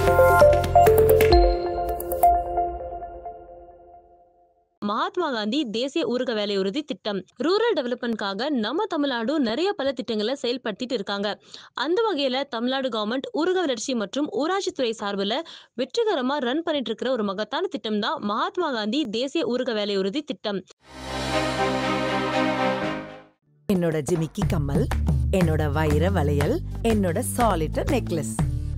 மகாத்மா காந்தி தேசிய ஊரக வேலை உறுதி திட்டம் ரூரல் டெவலப்மெண்ட்காக நம்ம தமிழ்நாடு நிறைய பல திட்டங்களை செயல்படுத்திட்டு இருக்காங்க அந்த வகையில தமிழ்நாடு கவர்மெண்ட் ஊரக வளர்ச்சி மற்றும் ஊராட்சித்துறை சார்பில் வெற்றிகரமா ரன் பண்ணிட்டு இருக்கிற ஒரு மகத்தான திட்டம் தான் மகாத்மா காந்தி தேசிய ஊரக வேலை உறுதி திட்டம் என்னோட ஜிமிக்கி கம்மல் என்னோட வைர வளையல் என்னோட சாலிட்டர் நெக்லஸ்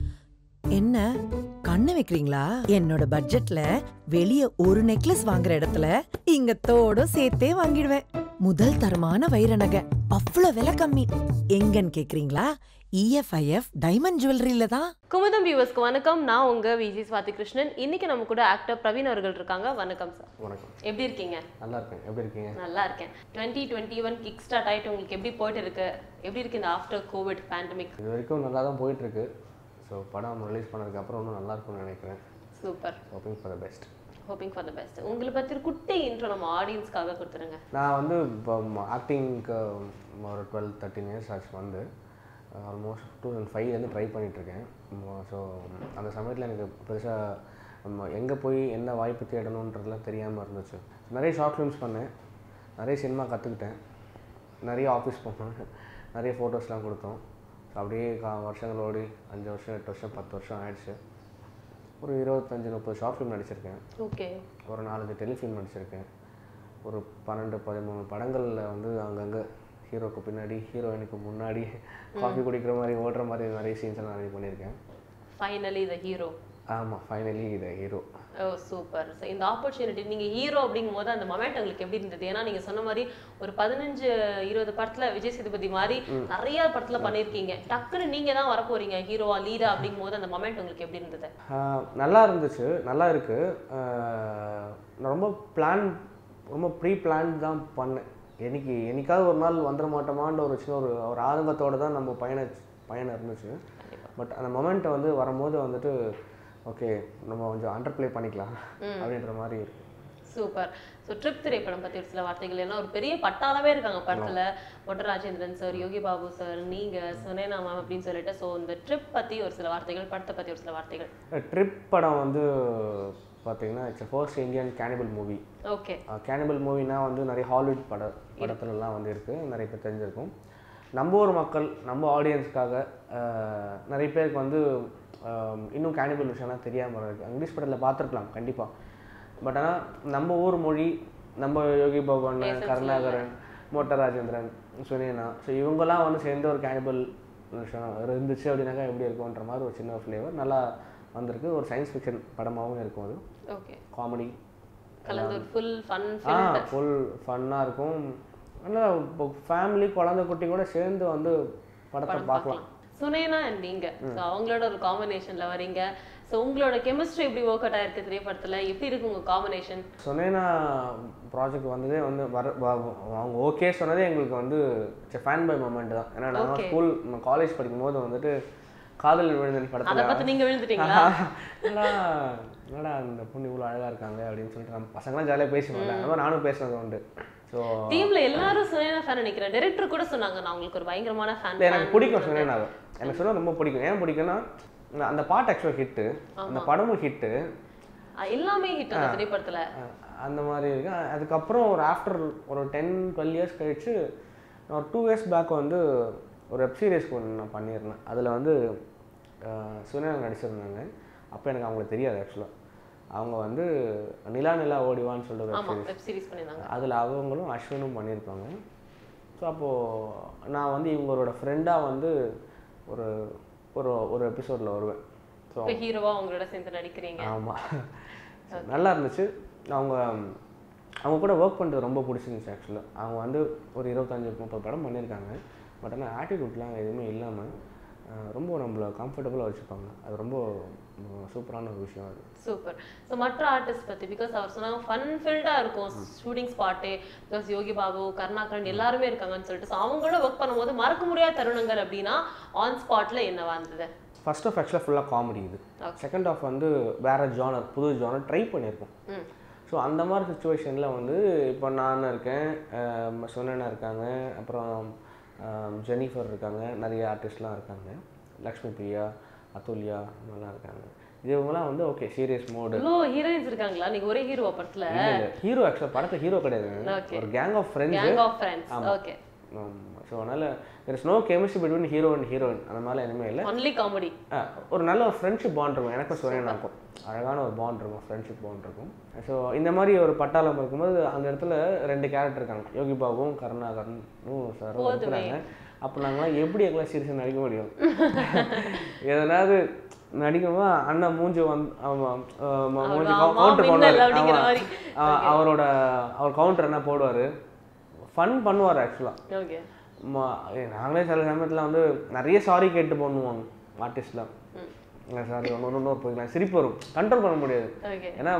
என்ன கண்ணு வைக்கிறீங்களா என்னோட பட்ஜெட்ல வெளிய ஒரு நெக்லஸ் வாங்குற இடத்துல இங்க தோடும் சேர்த்தே வாங்கிடுவேன் முதல் தரமான வைர நகை அவ்வளவு விலை கம்மி எங்கன்னு கேக்குறீங்களா இஎஃப்ஐஎஃப் டைமண்ட் ஜுவல்லரியில தான் குமுதம் வியூவர்ஸ்க்கு வணக்கம் நான் உங்க விஜய் சுவாதி கிருஷ்ணன் இன்னைக்கு நம்ம கூட ஆக்டர் பிரவீன் அவர்கள் இருக்காங்க வணக்கம் சார் வணக்கம் எப்படி இருக்கீங்க நல்லா இருக்கேன் எப்படி இருக்கீங்க நல்லா இருக்கேன் twenty twenty one kick start ஆயிட்டு உங்களுக்கு எப்படி போயிட்டு இருக்கு எப்படி இருக்கு இந்த ஆஃப்டர் கோவிட் பேண்டமிக் இது வரைக்கும் நல்லா தான் போயிட்டுருக்கு ஸோ படம் ரிலீஸ் பண்ணதுக்கப்புறம் இன்னும் நல்லா இருக்கும்னு நினைக்கிறேன் super hoping for the best hoping for the best உங்களை பத்தி ஒரு குட்டி இன்ட்ரோ நம்ம ஆடியன்ஸ்க்காக கொடுத்துருங்க நான் வந்து இப்போ ஆக்டிங்க்கு ஒரு டுவெல் தேர்ட்டின் இயர்ஸ் ஆச்சு வந்து ஆல்மோஸ்ட் டூ தௌசண்ட் ஃபைவ்லேருந்து ட்ரை பண்ணிகிட்ருக்கேன் ஸோ அந்த சமயத்தில் எனக்கு பெருசாக எங்கே போய் என்ன வாய்ப்பு தேடணுன்றதுலாம் தெரியாமல் இருந்துச்சு நிறைய ஷார்ட் ஃபிலிம்ஸ் பண்ணேன் நிறைய சினிமா கற்றுக்கிட்டேன் நிறைய ஆஃபீஸ் போனோம் நிறைய ஃபோட்டோஸ்லாம் கொடுத்தோம் ஸோ அப்படியே கா வருஷங்கள் ஓடி அஞ்சு வருஷம் எட்டு வருஷம் பத்து வருஷம் ஆயிடுச்சு ஒரு இருபத்தஞ்சி முப்பது ஷார்ட் ஃபிலிம் நடிச்சிருக்கேன் ஓகே ஒரு நாலஞ்சு டெலிஃபிலிம் நடிச்சிருக்கேன் ஒரு பன்னெண்டு பதிமூணு படங்களில் வந்து அங்கங்கே ஹீரோக்கு பின்னாடி ஹீரோயினுக்கு முன்னாடி காஃபி குடிக்கிற மாதிரி ஓடுற மாதிரி நிறைய சீன்ஸ் எல்லாம் நிறைய பண்ணியிருக்கேன் ஃபைனலி த ஹீரோ ஆமாம் ஃபைனலி இது ஹீரோ ஓ சூப்பர் ஸோ இந்த ஆப்பர்ச்சுனிட்டி நீங்க ஹீரோ அப்படிங்கும் போது அந்த மொமெண்ட் உங்களுக்கு எப்படி இருந்தது ஏன்னா நீங்க சொன்ன மாதிரி ஒரு பதினஞ்சு இருபது படத்துல விஜய் சேதுபதி மாதிரி நிறைய படத்துல பண்ணியிருக்கீங்க டக்குன்னு நீங்க தான் வர போறீங்க ஹீரோவா லீடா அப்படிங்கும் போது அந்த மொமெண்ட் உங்களுக்கு எப்படி இருந்தது நல்லா இருந்துச்சு நல்லா இருக்குது நான் ரொம்ப பிளான் ரொம்ப ப்ரீ பிளான் தான் பண்ணேன் என்னைக்கு என்னைக்காவது ஒரு நாள் வந்துட மாட்டோமான்ற ஒரு சின்ன ஒரு ஒரு ஆதங்கத்தோடு தான் நம்ம பயண பயணம் இருந்துச்சு பட் அந்த மொமெண்ட்டை வந்து வரும்போது வந்துட்டு ஓகே நம்ம கொஞ்சம் அண்டர் ப்ளே பண்ணிக்கலாம் அப்படின்ற மாதிரி இருக்கு சூப்பர் ஸோ ட்ரிப் திரைப்படம் பத்தி ஒரு சில வார்த்தைகள் ஏன்னா ஒரு பெரிய பட்டாளமே இருக்காங்க படத்துல மொட்ட ராஜேந்திரன் சார் யோகி பாபு சார் நீங்க சுனேனா மேம் அப்படின்னு சொல்லிட்டு ஸோ இந்த ட்ரிப் பத்தி ஒரு சில வார்த்தைகள் படத்தை பத்தி ஒரு சில வார்த்தைகள் ட்ரிப் படம் வந்து பார்த்தீங்கன்னா it's first Indian cannibal movie okay cannibal மூவினா வந்து நிறைய ஹாலிவுட் பட படத்துலலாம் வந்து இருக்குது நிறைய பேர் தெரிஞ்சிருக்கும் நம்ம ஊர் மக்கள் நம்ம ஆடியன்ஸ்க்காக நிறைய பேருக்கு வந்து ஆஹ், இன்னும் கேனிபல் விஷயம்லாம் தெரியாமல் இருக்குது இங்கிலீஷ் படத்தில் பார்த்துருக்கலாம் கண்டிப்பாக பட் ஆனால் நம்ம ஊர் மொழி நம்ம யோகி பகவான் கருணாகரன் மோட்ட ராஜேந்திரன் சுனேனா ஸோ இவங்கெல்லாம் வந்து சேர்ந்து ஒரு கேனிபல் விஷயம் இருந்துச்சு அப்படின்னாக்கா எப்படி இருக்கும்ன்ற மாதிரி ஒரு சின்ன ஃப்ளேவர் நல்லா வந்திருக்கு ஒரு சயின்ஸ் ஃபிக்ஷன் படமாகவும் இருக்கும் அது ஓகே காமெடி கலந்து ஒரு ஃபுல் ஃபன் ஆ ஃபுல் ஃபன்னாக இருக்கும் நல்லா இப்போ ஃபேமிலி குழந்தை குட்டி கூட சேர்ந்து வந்து படத்தை பார்க்கலாம் சுனேனா அண்ட் நீங்க ஸோ அவங்களோட ஒரு காம்பினேஷன்ல வரீங்க ஸோ உங்களோட கெமிஸ்ட்ரி எப்படி ஒர்க் அவுட் ஆயிருக்கு திரைப்படத்துல எப்படி இருக்கு உங்க காம்பினேஷன் சொன்னேன்னா ப்ராஜெக்ட் வந்ததே வந்து வர வ- அவங்க ஓகே சொன்னதே எங்களுக்கு வந்து ஃபேன் பை மூமெண்ட் தான் ஏன்னா நாங்கள் Okay. ஸ்கூல் காலேஜ் படிக்கும்போது வந்துட்டு காதல் விழுந்தன் அதை படத்தில் பத்தி நீங்க விழுந்துட்டீங்களா என்னடா என்னடா அந்த பொண்ணு இவ்வளோ அழகாக இருக்காங்க அப்படின்னு சொல்லிட்டு நம்ம பசங்களாம் ஜாலியாக பேசுவாங்க அந்த மாதிரி நானும் பேசுனது உண்டு ஸோ டீம்ல எல்லாரும் சுனேனா ஃபேன் நினைக்கிறேன் டைரக்டர் கூட சொன்னாங்க நான் உங்களுக்கு ஒரு பயங்கரமான ஃபேன் எனக்கு பிடிக்கும் சொன்னேன் எனக்கு சொன்னா ரொம்ப பிடிக்கும் ஏன் பிடிக்கும்னா நான் அந்த பாட்டு ஆக்சுவலாக ஹிட்டு அந்த படமும் ஹிட்டு எல்லாமே ஹிட் அந்த திரைப்படத்துல அந்த மாதிரி இருக்கு அ- அதுக்கப்புறம் ஒரு ஆஃப்டர் ஒரு டென் டுவெல் இயர்ஸ் கழிச்சு நான் ஒரு டூ இயர்ஸ் பேக் வந்து ஒரு வெப் சீரிஸ்க்கு ஒன்று நான் பண்ணியிருந்தேன் அதில் வந்து சுனியா நடிச்சிருந்தாங்க அப்போ எனக்கு அவங்கள தெரியாது ஆக்சுவலாக அவங்க வந்து நிலா நிலா ஓடிவான்னு சொல்லிட்டு ஒரு ஆமா வெப் சீரிஸ் வெப் சீரிஸ் பண்ணிருந்தாங்க அதில் அவங்களும் அஸ்வினும் பண்ணியிருப்பாங்க ஸோ அப்போது நான் வந்து இவங்களோட ஃப்ரெண்டாக வந்து ஒரு ஒரு ஒரு எபிசோடில் வருவேன் ஸோ இப்போ ஹீரோவா அவங்களோட சேர்ந்து நடிக்கிறீங்க ஆமாம் நல்லா இருந்துச்சு அவங்க அவங்க கூட ஒர்க் பண்ணுறது ரொம்ப பிடிச்சிருந்துச்சு ஆக்சுவலாக அவங்க வந்து ஒரு இருபத்தஞ்சி முப்பது படம் பண்ணியிருக்காங்க பட் ஆனால் ஆட்டிடியூட்லாம் எதுவுமே இல்லாமல் ரொம்ப நம்மளை கம்ஃபர்டபுளாக வச்சுப்பாங்க அது ரொம்ப சூப்பரான ஒரு விஷயம் அது சூப்பர் ஸோ மற்ற ஆர்டிஸ்ட் பத்தி பிகாஸ் அவர் சொன்னாங்க ஃபன் ஃபில்டா இருக்கும் shooting spot because Yogi Babu Karunakaran எல்லாருமே இருக்காங்கன்னு சொல்லிட்டு ஸோ அவங்களோட ஒர்க் பண்ணும்போது மறக்க முடியாத தருணங்கள் அப்படின்னா ஆன் ஸ்பாட்ல என்னவா இருந்தது ஃபர்ஸ்ட் ஆஃப் ஆக்சுவலாக ஃபுல்லாக காமெடி இது Okay. செகண்ட் ஆஃப் வந்து வேறு ஜானர் புது ஜானர் ட்ரை பண்ணியிருக்கோம் ம் ஸோ அந்த மாதிரி சுச்சுவேஷனில் வந்து இப்போ நான் இருக்கேன் சுனனா இருக்காங்க அப்புறம் ஆம், ஜெனிஃபர் இருக்காங்க நிறைய ஆர்டிஸ்ட்லாம் இருக்காங்க லக்ஷ்மி பிரியா அதுல்யா நல்லா இருக்காங்க இவங்கலாம் வந்து ஓகே சீரியஸ் மோடு இவ்வளோ ஹீரோயின்ஸ் இருக்காங்களா நீங்க ஒரே ஹீரோ படத்துல ஹீரோ ஆக்சுவலாக படத்தில் ஹீரோ கிடையாது Okay. ஒரு gang of friends gang of friends okay so அதனால் there is no chemistry between hero and heroine அந்த மாதிரிலாம் எதுவுமே இல்லை ஒன்லி காமெடி ஆ, ஒரு நல்ல ஒரு ஃப்ரெண்ட்ஷிப் பாண்ட் இருக்கும் எனக்கும் சுரேனா இருக்கும் அழகான ஒரு பாண்ட் இருக்கும் ஃப்ரெண்ட்ஷிப் பாண்ட் இருக்கும் ஸோ இந்த மாதிரி ஒரு பட்டாளம் இருக்கும்போது அந்த இடத்துல ரெண்டு கேரக்டர் இருக்காங்க யோகி பாபுவும் கருணாகரனும் சாரும் இருக்கிறாங்க அப்போ நாங்களாம் எப்படி எங்களாம் சீரியஸாக நடிக்க முடியும் எதனாவது நடிக்கணுமா அண்ணன் மூஞ்சி வந்து ஆமாம் மூஞ்சி ஆமா, கவுண்டர் மின்னல் பண்ணுவார் அப்படிங்கிற ஆமாம் மாதிரி. அவரோட அவர் கவுண்டர் என்ன போடுவார் ஃபன் பண்ணுவார் ஆக்சுவலாக ஓகே நாங்களே சில சமயத்தில் வந்து நிறைய சாரி கேட்டு பண்ணுவாங்க ஆர்டிஸ்ட்லாம் சாரி ஒன்று ஒன்று இன்னொரு போய்க்கலாம் சிரிப்பு வரும் கண்ட்ரோல் பண்ண முடியாது ஓகே ஏன்னா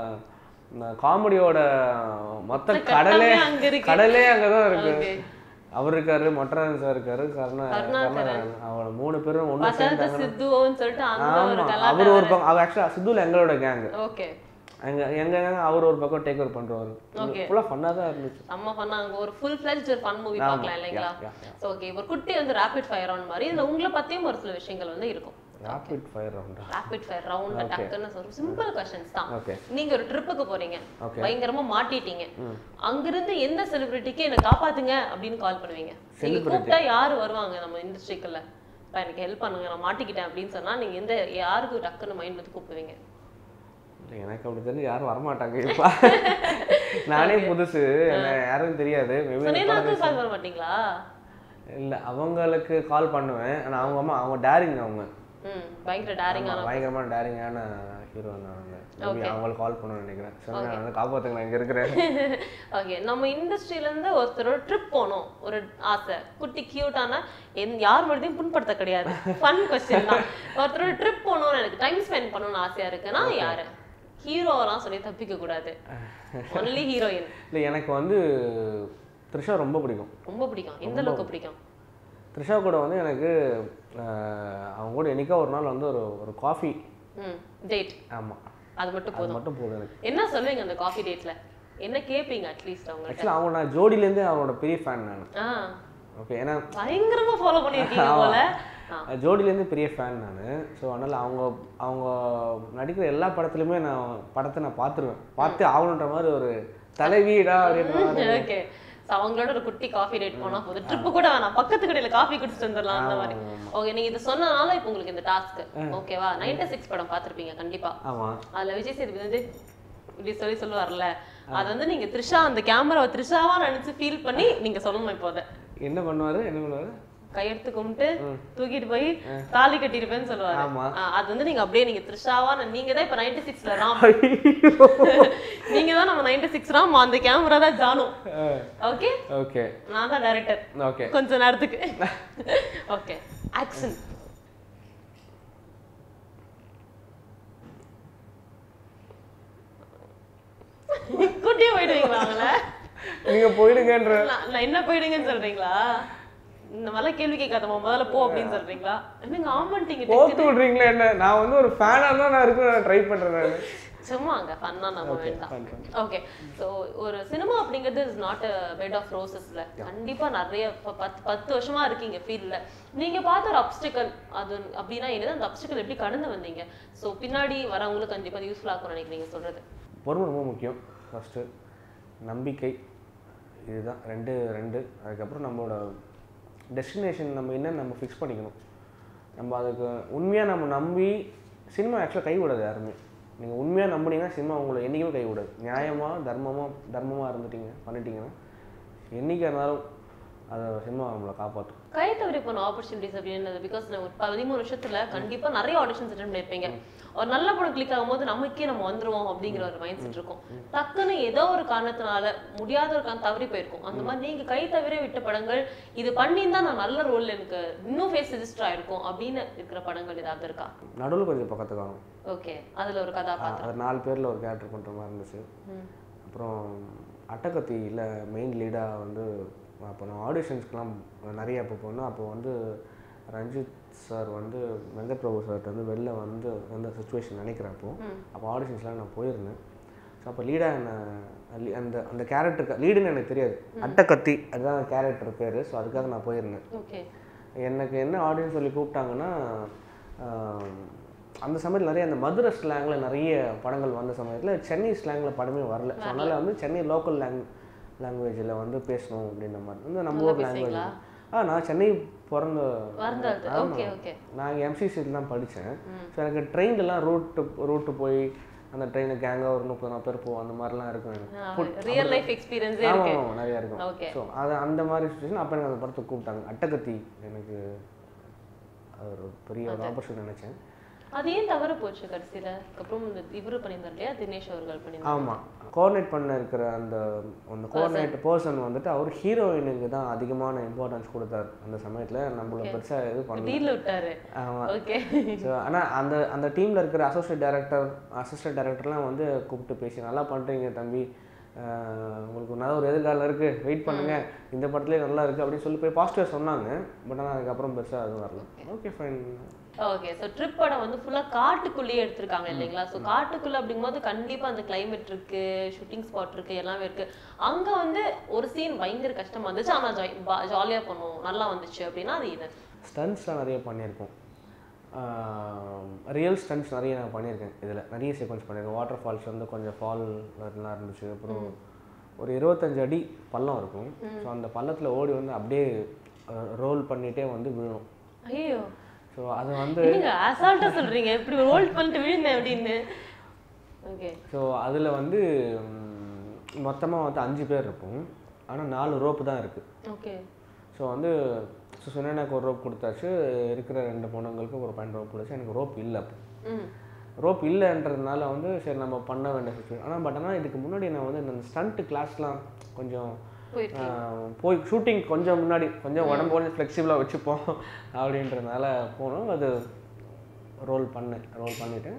காமெடியோட மொத்த கடலே அங்க இருக்கு. கடலே அங்கே தான் இருக்கு ஓகே அவர் இருக்காரு மொட்டராஜன் சார் இருக்காரு கருணா கருணாகரன் அவரோட மூணு பேரும் ஒன்று பசாத சேர்ந்தாங்க சித்துவோன்னு சொல்லிட்டு அந்த ஒரு ஆமாம் அவர் ஒரு பக்கம் அவர் ஆக்சுவலாக சித்துவில் எங்களோட கேங்கு ஓகே எங்க எங்க gang அவர் ஒரு பக்கம் டேக் ஓவர் பண்ணுறவர் Okay. ஃபுல்லாக ஃபன்னாக தான் இருந்துச்சு செம்ம ஃபன்னா அங்க ஒரு ஃபுல் ஃபிளஜ் ஒரு ஃபன் மூவி பார்க்கலாம் இல்லைங்களா yeah, yeah. ஸோ ஓகே ஒரு குட்டி வந்து ரேபிட் ஃபயர் ஆன் மாதிரி இதுல உங்களை பத்தியும் ஒரு சில விஷயங்கள் வந்து இருக்கும் ராபிட் ஃபயர் ரவுண்டா ரேபிட் ஃபயர் ரவுண்ட் டக்குன்னு சொல்ற சிம்பிள் கொஸ்டின்ஸ் தான் ஓகே நீங்க ஒரு ட்ரிப்புக்கு போறீங்க Okay. பயங்கரமா மாட்டிட்டீங்க அங்கிருந்து எந்த செலிபிரிட்டிக்கு என்ன காப்பாத்துங்க அப்படின்னு கால் பண்ணுவீங்க நீங்க கூப்பிட்டா யாரு வருவாங்க நம்ம இண்டஸ்ட்ரிக்குள்ள எனக்கு ஹெல்ப் பண்ணுங்க நான் மாட்டிக்கிட்டேன் அப்படின்னு சொன்னா நீங்க எந்த யாருக்கு டக்குன்னு மைண்ட் வந்து கூப்பிடுவீங்க எனக்கு அப்படி தெரிஞ்சு யாரும் வரமாட்டாங்க இப்போ நானே புதுசு என்ன யாரும் தெரியாது மேபி சொன்னீங்கன்னா கால் பண்ண மாட்டீங்களா இல்லை அவங்களுக்கு கால் பண்ணுவேன் ஆனால் அவங்க அம்மா அவங்க டேரிங் அவங்க ம் பயங்கர டேரிங்கான பயங்கரமான டேரிங்கான ஹீரோ அவங்க மேபி அவங்களுக்கு கால் பண்ணணும்னு நினைக்கிறேன் ஸோ நான் வந்து காப்பாற்றுங்க நான் இங்கே இருக்கிறேன் ஓகே நம்ம இண்டஸ்ட்ரியில இருந்து ஒருத்தரோட ட்ரிப் போகணும் ஒரு ஆசை குட்டி கியூட்டான என் யார் மனதையும் புண்படுத்த கிடையாது ஃபன் கொஸ்டின் தான் ஒருத்தரோட ட்ரிப் போகணும்னு எனக்கு டைம் ஸ்பெண்ட் பண்ணணும்னு ஆசையா இருக்குன்னா யாரு ஹீரோலாம் சொல்லி தப்பிக்க கூடாது ஒன்லி ஹீரோயின் இல்லை எனக்கு வந்து த்ரிஷா ரொம்ப பிடிக்கும் ரொம்ப பிடிக்கும் எந்த அளவுக்கு பிடிக்கும் த்ரிஷா கூட வந்து எனக்கு ஆஹ், அவங்க கூட என்னைக்கா ஒரு நாள் வந்து ஒரு ஒரு காஃபி ம் டேட் ஆமாம் அது மட்டும் அது போதும் மட்டும் போதும் எனக்கு என்ன சொல்லுவீங்க அந்த காஃபி டேட்ல என்ன கேட்பீங்க அட்லீஸ்ட் அவங்க ஆக்சுவலாக அவங்க நான் ஜோடியிலேருந்தே அவரோட பெரிய ஃபேன் நான் ஆ ஓகே ஏன்னா பயங்கரமா ஃபாலோ பண்ணிருக்கீங்க போல ஆ, ஜோடியிலேருந்து பெரிய ஃபேன் நான் ஸோ அதனால் அவங்க அவங்க நடிக்கிற எல்லா படத்துலையுமே நான் படத்தை நான் பார்த்துருவேன் பார்த்து ஆகணுன்ற மாதிரி ஒரு தலைவீடா அப்படின்ற மாதிரி ஓகே ஸோ அவங்களோட ஒரு குட்டி காஃபி டேட் போனா போதும் ட்ரிப்பு கூட வேணாம் பக்கத்து கடையில காஃபி குடிச்சிட்டு வந்துடலாம் அந்த மாதிரி ஓகே நீங்க இது சொன்னனால இப்போ உங்களுக்கு இந்த டாஸ்க் ஓகேவா நைன்டி சிக்ஸ் படம் பார்த்திருப்பீங்க கண்டிப்பா ஆமாம் அதுல விஜய் சேதுபதி வந்து இப்படி சொல்லி சொல்லுவார்ல அது வந்து நீங்க த்ரிஷா அந்த கேமராவை த்ரிஷாவா நினைச்சு ஃபீல் பண்ணி நீங்க சொல்லணும் இப்போ அதை என்ன பண்ணுவார் என்ன பண்ணுவார் கையெடுத்து கும்பிட்டு தூக்கிட்டு போய் தாலி கட்டியிருப்பேன்னு சொல்லுவாரு ஆமா. ஆ, அது வந்து நீங்க அப்படியே நீங்க த்ரிஷாவா நீங்க தான் இப்ப நைன்டி சிக்ஸ்ல ராம் நீங்க தான் நம்ம நைன்டி சிக்ஸ் ராம் அந்த கேமரா தான் ஜானு ஓகே ஓகே நான் தான் டைரக்டர் ஓகே கொஞ்ச நேரத்துக்கு ஓகே ஆக்ஷன் குட்டியே போயிடுவீங்களா அவங்கள நீங்கள் போயிடுங்கன்ற நான் நான் என்ன போயிடுங்கன்னு சொல்றீங்களா இந்த மாதிரிலாம் கேள்வி கேட்காதம்மா முதல்ல போ அப்படின்னு சொல்றீங்களா என்னங்க ஆமாட்டீங்க போத்து விட்றீங்களா என்ன நான் வந்து ஒரு ஃபேனாக தான் நான் இருக்க நான் ட்ரை பண்ணுறேன் நான் சும்மா அங்க ஃபன்னா நம்ம வேண்டாம் பண்றேன். ஓகே ஸோ ஒரு சினிமா அப்படிங்கிறது is not a bed of ரோசஸ்ல கண்டிப்பா நிறைய இப்ப பத்து பத்து வருஷமா இருக்கீங்க ஃபீல்ட்ல நீங்க பார்த்த ஒரு அப்டிக்கல் அது அப்படின்னா என்னது அந்த அப்டிக்கல் எப்படி கடந்து வந்தீங்க ஸோ பின்னாடி வரவங்களுக்கு கண்டிப்பா அது யூஸ்ஃபுல்லாக இருக்கும்னு நினைக்கிறீங்க சொல்றது பொறுமை ரொம்ப முக்கியம் ஃபஸ்ட்டு நம்பிக்கை இதுதான் ரெண்டு ரெண்டு அதுக்கப்புறம் நம்மளோட டெஸ்டினேஷன் நம்ம என்ன நம்ம ஃபிக்ஸ் பண்ணிக்கணும் நம்ம அதுக்கு உண்மையாக நம்ம நம்பி சினிமா ஆக்சுவலாக கைவிடாது யாருமே நீங்கள் உண்மையாக நம்புனீங்கன்னா சினிமா உங்களை என்றைக்குமே கைவிடாது நியாயமாக தர்மமாக தர்மமாக இருந்துட்டீங்க பண்ணிட்டீங்கன்னா என்றைக்கா இருந்தாலும் அதை சினிமா நம்மளை காப்பாற்றும் கை தவறி போன ஆப்பர்ச்சுனிட்டிஸ் அப்படின்றது பிகாஸ் நான் ஒரு பதிமூணு வருஷத்துல கண்டிப்பா நிறைய ஆடிஷன்ஸ் அட்டன் பண்ணிருப்பீங்க ஒரு நல்ல படம் கிளிக் ஆகும்போது நமக்கே நம்ம வந்துருவோம் அப்படிங்கிற ஒரு மைண்ட் செட் இருக்கும் டக்குன்னு ஏதோ ஒரு காரணத்தினால முடியாத ஒரு காரணம் தவறி போயிருக்கும் அந்த மாதிரி நீங்க கை தவிர விட்ட படங்கள் இது பண்ணியிருந்தா நான் நல்ல ரோல் எனக்கு இன்னும் ஃபேஸ் ரெஜிஸ்டர் ஆயிருக்கும் அப்படின்னு இருக்கிற படங்கள் ஏதாவது இருக்கா நடுவில் கொஞ்சம் பக்கத்துக்கு ஆகும் ஓகே அதுல ஒரு கதாபாத்திரம் அது நாலு பேரில் ஒரு கேரக்டர் பண்ணுற மாதிரி இருந்துச்சு ம். அப்புறம் அட்டகத்தியில் மெயின் லீடாக வந்து அப்போ நான் ஆடிஷன்ஸ்க்கெலாம் நிறைய அப்போ போனோம் அப்போ வந்து ரஞ்சித் சார் வந்து வெங்கட் பிரபு சார்கிட்ட வந்து வெளில வந்து அந்த சுச்சுவேஷன் நினைக்கிறேன் அப்போ அப்போ ஆடிஷன்ஸ்லாம் நான் போயிருந்தேன் ஸோ அப்போ லீடாக என்ன லீ- அந்த அந்த கேரக்டருக்கு லீடுன்னு எனக்கு தெரியாது அட்டக்கத்தி அதுதான் கேரக்டர் பேர் ஸோ அதுக்காக நான் போயிருந்தேன் ஓகே எனக்கு என்ன ஆடியன்ஸ் சொல்லி கூப்பிட்டாங்கன்னா ஆம், அந்த சமயத்தில் நிறைய அந்த மதுரை ஸ்லாங்கில் நிறைய படங்கள் வந்த சமயத்தில் சென்னை ஸ்லாங்கில் படமே வரல ஸோ அதனால் வந்து சென்னை லோக்கல் லாங் லாங்குவேஜில் வந்து பேசணும் அப்படின்ற மாதிரி வந்து நம்ம ஊர் லாங்குவேஜ் பேசுவீங்களா? ஆ நான் சென்னை பிறந்த வந்தது ஆமா. ஓகே ஓகே நான் எம்சிசியில் தான் படித்தேன் ஸோ எனக்கு ட்ரெயின்லாம் ரூட்டு ரூட்டு போய் அந்த ட்ரெயினில் கேங்காக ஒரு முப்பது நாற்பது பேர் போவோம் அந்த மாதிரிலாம் இருக்கும் எனக்கு ரியல் லைஃப் எக்ஸ்பீரியன்ஸே ஆமாம் இருக்கு ஆமாம் நிறையா இருக்கும் ஓகே ஸோ அது அந்த மாதிரி சுச்சுவேஷன் அப்போ எனக்கு அந்த படத்தை கூப்பிட்டாங்க அட்டகத்தி எனக்கு அது ஒரு பெரிய ஒரு ஆப்பர்ச்சுனிட்டி நினச்சேன் அது ஏன் தவறு போச்சு கடைசியில அதுக்கப்புறம் இந்த இவரு பண்ணியிருந்தார் இல்லையா தினேஷ் அவர்கள் பண்ணியிருந்தார் ஆமாம் கோஆர்டினேட் பண்ண இருக்கிற அந்த அந்த கோஆர்டினேட் பர்சன் வந்துட்டு அவர் ஹீரோயினுக்கு தான் அதிகமான இம்பார்ட்டன்ஸ் கொடுத்தாரு அந்த சமயத்தில் நம்மள பெருசாக இது பண்ணல டீல்ல விட்டாரு ஆமாம் ஓகே ஸோ ஆனால் அந்த அந்த டீமில் இருக்கிற அசோசியேட் டைரக்டர் அசிஸ்டன்ட் டைரக்டர்லாம் வந்து கூப்பிட்டு பேசி நல்லா பண்ணுறீங்க தம்பி ஆஹ் உங்களுக்கு நல்ல ஒரு எதிர்காலம் இருக்குது வெயிட் பண்ணுங்க இந்த படத்துலேயே நல்லா இருக்குது அப்படின்னு சொல்லி போய் பாசிட்டிவாக சொன்னாங்க பட் ஆனால் அதுக்கப்புறம் பெருசாக அதுவும் வரல okay fine okay so trip படம் வந்து ஃபுல்லா காட்டுக்குள்ளேயே எடுத்திருக்காங்க இல்லைங்களா ஸோ காட்டுக்குள்ள அப்படிங்கும்போது கண்டிப்பா அந்த climate இருக்கு ஷூட்டிங் ஸ்பாட் இருக்கு எல்லாமே இருக்கு அங்க வந்து ஒரு சீன் பயங்கர கஷ்டமா இருந்துச்சு ஆனா ஜாலியா பண்ணுவோம் நல்லா வந்துச்சு அப்படின்னா அது இது ஸ்டன்ட்ஸ்லாம் நிறைய பண்ணியிருக்கோம் ரியல் ஸ்டன்ட்ஸ் நிறைய நான் பண்ணியிருக்கேன் இதில் நிறைய சீக்வன்ஸ் பண்ணியிருக்கேன் வாட்டர் ஃபால்ஸ் வந்து கொஞ்சம் ஃபால் எல்லாம் இருந்துச்சு அப்புறம் ஒரு இருபத்தஞ்சு அடி பள்ளம் இருக்கும் ஸோ அந்த பள்ளத்தில் ஓடி வந்து அப்படியே ரோல் பண்ணிகிட்டே வந்து விழும் ஐயோ ஸோ அது வந்து நீங்க அசால்ட்டா சொல்றீங்க இப்படி ஹோல்ட் பண்ணிட்டு விழுந்தேன் அப்படின்னு ஓகே ஸோ அதில் வந்து மொத்தமாக வந்து அஞ்சு பேர் இருப்போம் ஆனால் நாலு ரோப்பு தான் இருக்குது ஓகே ஸோ வந்து ஸோ சுனேனாக்கு ஒரு ரோப் கொடுத்தாச்சு இருக்கிற ரெண்டு பொண்ணுங்களுக்கு ஒரு பையன் ரோப் கொடுத்தாச்சு எனக்கு ரோப் இல்லை அப்போ ம் ரோப் இல்லைன்றதுனால வந்து சரி நம்ம பண்ண வேண்டிய சுச்சுவேஷன் ஆனால் பட் ஆனால் இதுக்கு முன்னாடி நான் வந்து இந்த ஸ்டண்ட் கிளாஸ்லாம் கொஞ்சம் போயிட்டு ஆஹ், போய் ஷூட்டிங் கொஞ்சம் முன்னாடி கொஞ்சம் உடம்பு கொஞ்சம் ஃப்ளெக்சிபிளாக வச்சுப்போம் அப்படின்றதுனால போனோம் அது ரோல் பண்ணேன் ரோல் பண்ணிவிட்டு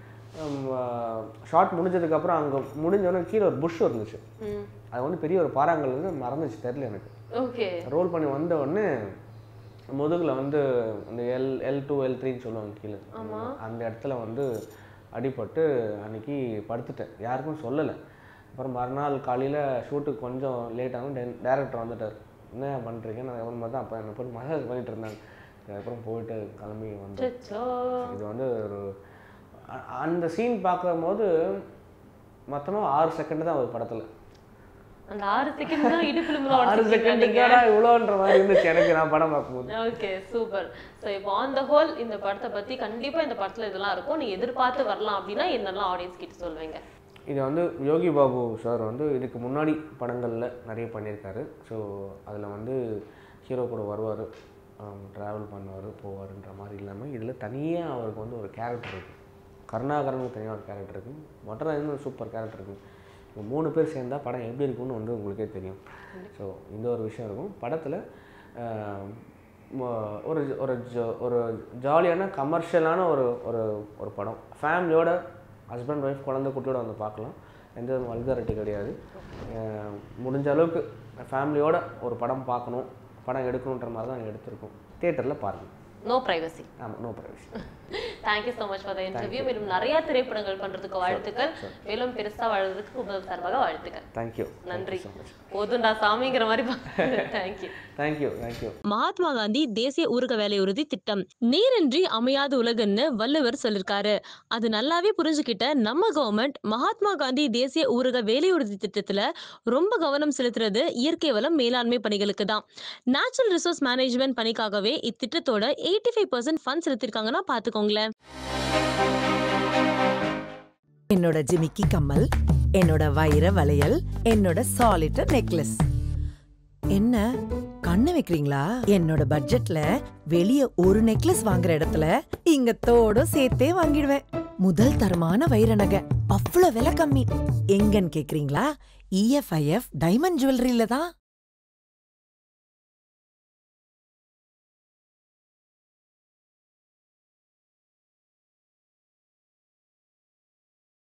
ஷார்ட் முடிஞ்சதுக்கப்புறம் அங்கே முடிஞ்சோடனே கீழே ஒரு புஷ் இருந்துச்சு ம் அது வந்து பெரிய ஒரு பாறாங்கல் வந்து மறந்துச்சு தெரில எனக்கு ஓகே ரோல் பண்ணி வந்த உடனே முதுகில் வந்து இந்த எல் எல் டூ எல் த்ரீன்னு சொல்லுவாங்க கீழே அந்த இடத்துல வந்து அடிபட்டு அன்னைக்கு படுத்துட்டேன் யாருக்கும் சொல்லலை அப்புறம் மறுநாள் காலையில் ஷூட்டுக்கு கொஞ்சம் லேட் ஆகும் டேரக்டர் வந்துட்டார் என்ன பண்ணுறீங்க நான் அப்புறமா தான் அப்போ என்னை போட்டு மசாஜ் பண்ணிட்டு இருந்தாங்க அதுக்கப்புறம் போயிட்டு கிளம்பி வந்தேன் அச்சோ இது வந்து ஒரு அ- அந்த சீன் பார்க்கும்போது மொத்தமாக ஆறு செகண்ட் தான் ஒரு படத்தில் அந்த ஆறு செகண்ட் தான் இடுப்புல ஆறு செகண்டுக்காடா இவ்வளோன்ற மாதிரி இருந்துச்சு எனக்கு நான் படம் பார்க்கும்போது ஓகே சூப்பர் ஸோ இப்போ ஆன் த ஹோல் இந்த படத்தை பத்தி கண்டிப்பா இந்த படத்துல இதெல்லாம் இருக்கும் நீ எதிர்பார்த்து வரலாம் அப்படின்னா என்னெல்லாம் ஆடியன்ஸ் கிட்ட சொல்லுவீங்க இது வந்து யோகி பாபு சார் வந்து இதுக்கு முன்னாடி படங்களில் நிறைய பண்ணியிருக்காரு ஸோ அதில் வந்து ஹீரோ கூட வருவார் ட்ராவல் பண்ணுவார் போவாருன்ற மாதிரி இல்லாமல் இதில் தனியாக அவருக்கு வந்து ஒரு கேரக்டர் இருக்குது கருணாகரனுக்கு தனியாக ஒரு கேரக்டர் இருக்குது மொட்டராஜன் ஒரு சூப்பர் கேரக்டர் இருக்குது இவங்க மூணு பேர் சேர்ந்தா படம் எப்படி இருக்கும்னு வந்து உங்களுக்கே தெரியும் ஸோ இந்த ஒரு விஷயம் இருக்கும் படத்தில் ஒரு ஒரு ஜ- ஒரு ஜாலியான கமர்ஷியலான ஒரு ஒரு ஒரு படம் ஃபேமிலியோட ஹஸ்பண்ட் ஒய்ஃப் குழந்தை குட்டியோட வந்து பார்க்கலாம் எந்த வல்காரிட்டி கிடையாது அஹ் முடிஞ்ச அளவுக்கு ஃபேமிலியோட ஒரு படம் பார்க்கணும் படம் எடுக்கணுன்ற மாதிரி தான் எடுத்திருக்கோம் தியேட்டரில் பாருங்கள் நோ பிரைவசி ஆமாம் no privacy thank you so much for the interview மேலும் நிறைய திரைப்படங்கள் பண்றதுக்கு வாழ்த்துக்கள் மேலும் பெருசா வாழ்றதுக்கு குடும்ப சார்பாக வாழ்த்துக்கள் தேங்க்யூ நன்றி ஸோ மச் போதும்டா சாமிங்கிற மாதிரி thank you thank you thank you Mahatma Gandhi தேசிய ஊரக வேலை உறுதி திட்டம் நீரின்றி அமையாத உலகுன்னு வள்ளுவர் சொல்லிருக்காரு அது நல்லாவே புரிஞ்சுக்கிட்ட நம்ம கவர்மெண்ட் மகாத்மா காந்தி தேசிய ஊரக வேலை உறுதி திட்டத்துல ரொம்ப கவனம் செலுத்துறது இயற்கை வளம் மேலாண்மை பணிகளுக்கு தான் நேச்சுரல் ரிசோர்ஸ் மேனேஜ்மெண்ட் பணிக்காகவே இத்திட்டத்தோட எயிட்டி ஃபைவ் பர்சன்ட் ஃபண்ட் செலுத்திருக்காங்கன்னா பாத்துக்கோங்களேன் என்னோட ஜிமிக்கி கம்மல் என்னோட வைர வளையல் என்னோட சாலிட்டர் நெக்லஸ் என்ன கண்ணு வைக்கிறீங்களா என்னோட பட்ஜெட்ல வெளிய ஒரு நெக்லஸ் வாங்குற இடத்துல இங்க தோடும் சேர்த்தே வாங்கிடுவேன் முதல் தரமான வைர நகை அவ்வளவு விலை கம்மி எங்கன்னு கேக்குறீங்களா இஎஃப்ஐஎஃப் டைமண்ட் ஜுவல்லரியில தான்